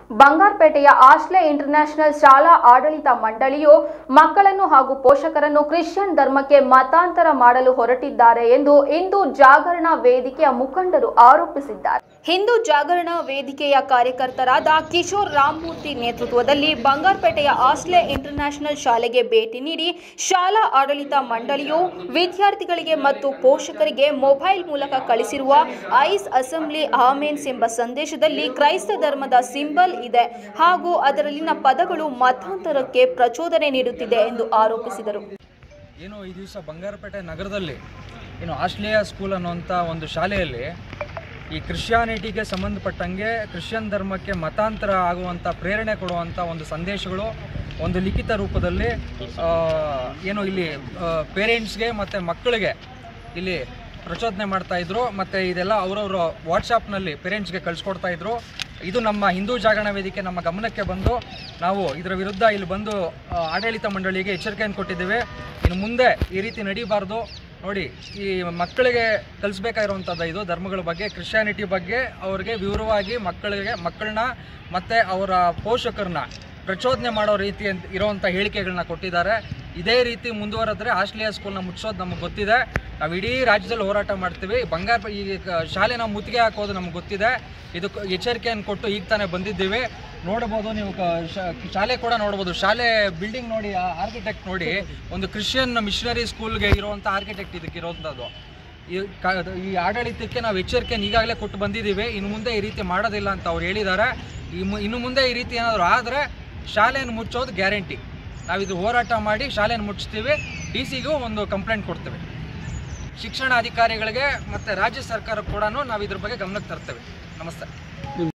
ಬಂಗಾರಪೇಟೆಯ Ashley international ಶಾಲಾ ಆಡಳಿತ ಮಂಡಳಿಯು ಮಕ್ಕಳನ್ನು ಹಾಗೂ ಪೋಷಕರನ್ನು ಕ್ರಿಶ್ಚಿಯನ್ ಧರ್ಮಕ್ಕೆ ಮತಾಂತರ ಮಾಡಲು ಹೊರಟಿದ್ದಾರೆ ಎಂದು ಹಿಂದೂ ಜಾಗರಣ ವೇದಿಕೆಯ ಮುಖಂಡರು ಆರೋಪಿಸಿದ್ದಾರೆ ಹಿಂದೂ ಜಾಗರಣ ವೇದಿಕೆಯ ಕಾರ್ಯಕರ್ತರಾದ ಕಿಶೋರ್ ರಾಮಮೂರ್ತಿ ನೇತೃತ್ವದಲ್ಲಿ ಬಂಗಾರಪೇಟೆಯ ಆಸ್ಲೆ ಇಂಟರ್ನ್ಯಾಷನಲ್ ಶಾಲೆಗೆ ಭೇಟಿ ನೀಡಿ ಶಾಲಾ ಆಡಳಿತ ಮಂಡಳಿಯು ವಿದ್ಯಾರ್ಥಿಗಳಿಗೆ ಮತ್ತು ಪೋಷಕರಿಗೆ ಮೊಬೈಲ್ ಮೂಲಕ ಕಳಿಸಿರುವ ಐಸ್ ಅಸೆಂಬ್ಲಿ ಆಮೇನ್ಸ್ ಎಂಬ ಸಂದೇಶದಲ್ಲಿ ಕ್ರೈಸ್ತ ಧರ್ಮದ ಸಿಂಬಲ್ ಇದೆ ಹಾಗೂ ಅದರಲ್ಲಿನ ಪದಗಳು ಮತಾಂತರಕ್ಕೆ ಪ್ರಚೋದನೆ ನೀಡುತ್ತಿದೆ ಎಂದು ಆರೋಪಿಸಿದರು ಏನು ಈ ದಿವಸ ಬಂಗಾರಪೇಟೆ ನಗರದಲ್ಲಿ ಏನು ಆಸ್ಟ್ರೇಲಿಯಾ ಸ್ಕೂಲ್ ಅನ್ನುವಂಥ ಒಂದು ಶಾಲೆಯಲ್ಲಿ ಈ ಕ್ರಿಶ್ಚಿಯಾನಿಟಿಗೆ ಸಂಬಂಧಪಟ್ಟಂಗೆ ಕ್ರಿಶ್ಚಿಯನ್ ಧರ್ಮಕ್ಕೆ ಮತಾಂತರ ಆಗುವಂಥ ಪ್ರೇರಣೆ ಕೊಡುವಂಥ ಒಂದು ಸಂದೇಶಗಳು ಒಂದು ಲಿಖಿತ ರೂಪದಲ್ಲಿ ಆ, ಏನು ಇಲ್ಲಿ ಪೇರೆಂಟ್ಸ್ಗೆ ಮತ್ತು ಮಕ್ಕಳಿಗೆ ಇಲ್ಲಿ ಪ್ರಚೋದನೆ ಮಾಡ್ತಾ ಇದ್ರು ಮತ್ತು ಇದೆಲ್ಲ ಅವರವರು ವಾಟ್ಸಾಪ್ನಲ್ಲಿ ಪೇರೆಂಟ್ಸ್ಗೆ ಕಳಿಸ್ಕೊಡ್ತಾ ಇದ್ರು ಇದು ನಮ್ಮ ಹಿಂದೂ ಜಾಗರಣ ವೇದಿಕೆ ನಮ್ಮ ಗಮನಕ್ಕೆ ಬಂದು ನಾವು ಇದರ ವಿರುದ್ಧ ಇಲ್ಲಿ ಬಂದು ಆ, ಆಡಳಿತ ಮಂಡಳಿಗೆ ಎಚ್ಚರಿಕೆಯನ್ನು ಕೊಟ್ಟಿದ್ದೇವೆ ಇನ್ನು ಮುಂದೆ ಈ ರೀತಿ ನಡೀಬಾರ್ದು ನೋಡಿ ಈ ಮಕ್ಕಳಿಗೆ ಕಲಿಸ್ಬೇಕಾಗಿರುವಂಥದ್ದು ಇದು ಧರ್ಮಗಳ ಬಗ್ಗೆ ಕ್ರಿಶ್ಚಿಯಾನಿಟಿ ಬಗ್ಗೆ ಅವ್ರಿಗೆ ವಿವರವಾಗಿ ಮಕ್ಕಳಿಗೆ ಮಕ್ಕಳನ್ನ ಮತ್ತು ಅವರ ಪೋಷಕರನ್ನ ಪ್ರಚೋದನೆ ಮಾಡೋ ರೀತಿ ಅಂತ ಇರೋವಂಥ ಹೇಳಿಕೆಗಳನ್ನ ಕೊಟ್ಟಿದ್ದಾರೆ ಇದೇ ರೀತಿ ಮುಂದುವರೆದ್ರೆ ಆಸ್ಟ್ರೇಲಿಯಾ ಸ್ಕೂಲ್ನ ಮುಚ್ಚೋದು ನಮಗೆ ಗೊತ್ತಿದೆ ನಾವು ಇಡೀ ರಾಜ್ಯದಲ್ಲಿ ಹೋರಾಟ ಮಾಡ್ತೀವಿ ಬಂಗಾರ ಈ ಕ- ಶಾಲೆ ನಾವು ಮುತ್ತಿಗೆ ಹಾಕೋದು ನಮ್ಗೆ ಗೊತ್ತಿದೆ ಇದಕ್ಕೆ ಎಚ್ಚರಿಕೆಯನ್ನು ಕೊಟ್ಟು ಈಗ ತಾನೇ ಬಂದಿದ್ದೀವಿ ನೋಡ್ಬೋದು ನೀವು ಕ- ಶಾ- ಶಾಲೆ ಕೂಡ ನೋಡ್ಬೋದು ಶಾಲೆ ಬಿಲ್ಡಿಂಗ್ ನೋಡಿ ಆರ್ಕಿಟೆಕ್ಟ್ ನೋಡಿ ಒಂದು ಕ್ರಿಶ್ಚಿಯನ್ ಮಿಷನರಿ ಸ್ಕೂಲ್ಗೆ ಇರುವಂಥ ಆರ್ಕಿಟೆಕ್ಟ್ ಇದಕ್ಕೆ ಇರೋವಂಥದ್ದು ಈ ಕ- ಈ ಆಡಳಿತಕ್ಕೆ ನಾವು ಎಚ್ಚರಿಕೆಯನ್ನು ಈಗಾಗಲೇ ಕೊಟ್ಟು ಬಂದಿದ್ದೀವಿ ಇನ್ನು ಮುಂದೆ ಈ ರೀತಿ ಮಾಡೋದಿಲ್ಲ ಅಂತ ಅವ್ರು ಹೇಳಿದ್ದಾರೆ ಈ ಮು- ಇನ್ನು ಮುಂದೆ ಈ ರೀತಿ ಏನಾದರೂ ಆದರೆ ಶಾಲೆಯನ್ನು ಮುಚ್ಚೋದು ಗ್ಯಾರಂಟಿ ನಾವಿದು ಹೋರಾಟ ಮಾಡಿ ಶಾಲೆಯನ್ನು ಮುಚ್ತೀವಿ ಡಿ ಸಿಗೂ ಒಂದು ಕಂಪ್ಲೇಂಟ್ ಕೊಡ್ತೇವೆ ಶಿಕ್ಷಣ ಅಧಿಕಾರಿಗಳಿಗೆ ಮತ್ತು ರಾಜ್ಯ ಸರ್ಕಾರ ಕೂಡ ನಾವು ಇದ್ರ ಬಗ್ಗೆ ಗಮನಕ್ಕೆ ತರ್ತೇವೆ ನಮಸ್ತೆ